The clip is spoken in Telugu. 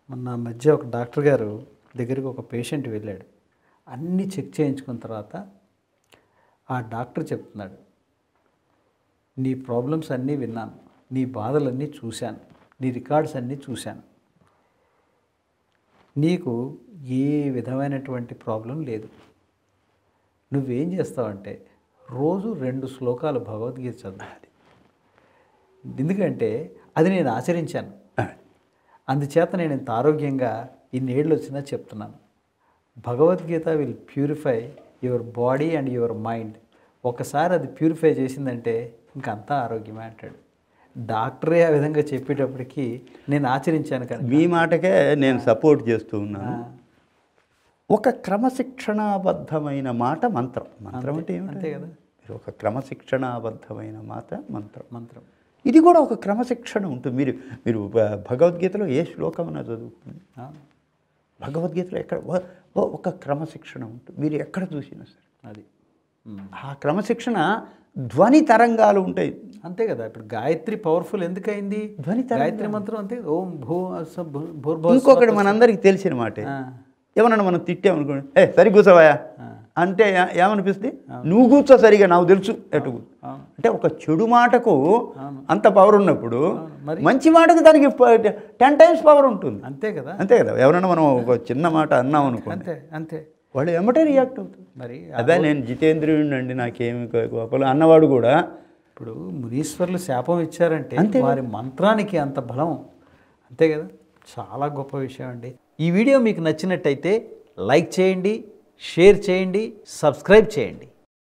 మొన్న మధ్య ఒక డాక్టర్ గారు దగ్గరికి ఒక పేషెంట్ వెళ్ళాడు అన్నీ చెక్ చేయించుకున్న తర్వాత ఆ డాక్టర్ చెప్తున్నాడు నీ ప్రాబ్లమ్స్ అన్నీ విన్నాను నీ బాధలన్నీ చూశాను నీ రికార్డ్స్ అన్నీ చూశాను నీకు ఏ విధమైనటువంటి ప్రాబ్లం లేదు నువ్వేం చేస్తావంటే రోజు రెండు శ్లోకాలు భగవద్గీత చదవాలి ఎందుకంటే అది నేను ఆచరించాను అందుచేత నేను ఇంత ఆరోగ్యంగా ఇన్నేళ్ళు వచ్చినా చెప్తున్నాను Bhagavad Gita will purify your body and your mind ఒకసారి అది ప్యూరిఫై చేసిందంటే ఇంకంతా ఆరోగ్యమే అంటాడు డాక్టరే ఆ విధంగా చెప్పేటప్పటికి నేను ఆచరించాను కానీ మీ మాటకే నేను సపోర్ట్ చేస్తూ ఉన్నాను ఒక క్రమశిక్షణాబద్ధమైన మాట మంత్రం మంత్రం అంటే ఏమిటి అంతే కదా. మీరు ఒక క్రమశిక్షణాబద్ధమైన మాట మంత్రం మంత్రం ఇది కూడా ఒక క్రమశిక్షణ ఉంటుంది మీరు మీరు భ- భగవద్గీతలో ఏ శ్లోకమైనా చదువుకోండి ఆ, భగవద్గీతలో ఎక్కడ ఓ- ఓ- ఒక క్రమశిక్షణ ఉంటుంది మీరు ఎక్కడ చూసినా సరే అది ఉమ్. ఆ క్రమశిక్షణ ధ్వని తరంగాలు ఉంటాయి అంతే కదా ఇప్పుడు గాయత్రి పవర్ఫుల్ ఎందుకైంది ధ్వని తరంగాలు. గాయత్రి మంత్రం అంతే ఓం భూ అస్స భూ- భూర్భువః ఇంకొకటి మనందరికీ తెలిసిన మాటే ఆ, ఏమన్నా మనం తిట్టామనుకోండి ఏ సరి కూర్చోవా ఆ. అంటే ఏ- ఏమనిపిస్తుంది నువ్వు కూర్చో సరిగా నాకు తెలుసు ఎటు కూర్చో. అవును. అంటే ఒక చెడు మాటకు అవును. అంత పవర్ ఉన్నప్పుడు మరి? మంచి మాటకు దానికి టెన్ టైమ్స్ పవర్ ఉంటుంది అంతే కదా అంతే కదా ఎవరైనా మనం ఒక చిన్న మాట అన్నాం అనుకోండి అంతే అంతే వాళ్ళు ఎమ్మటే రియాక్ట్ అవుతుంది మరి అదే నేను జితేంద్రియుడిని అండి నాకేమి గోపాలు అన్నవాడు కూడా ఇప్పుడు మునీశ్వర్లు శాపం ఇచ్చారంటే అంతే. వారి మంత్రానికి అంత బలం అంతే కదా చాలా గొప్ప విషయం అండి ఈ వీడియో మీకు నచ్చినట్టయితే లైక్ చేయండి షేర్ చేయండి సబ్స్క్రైబ్ చేయండి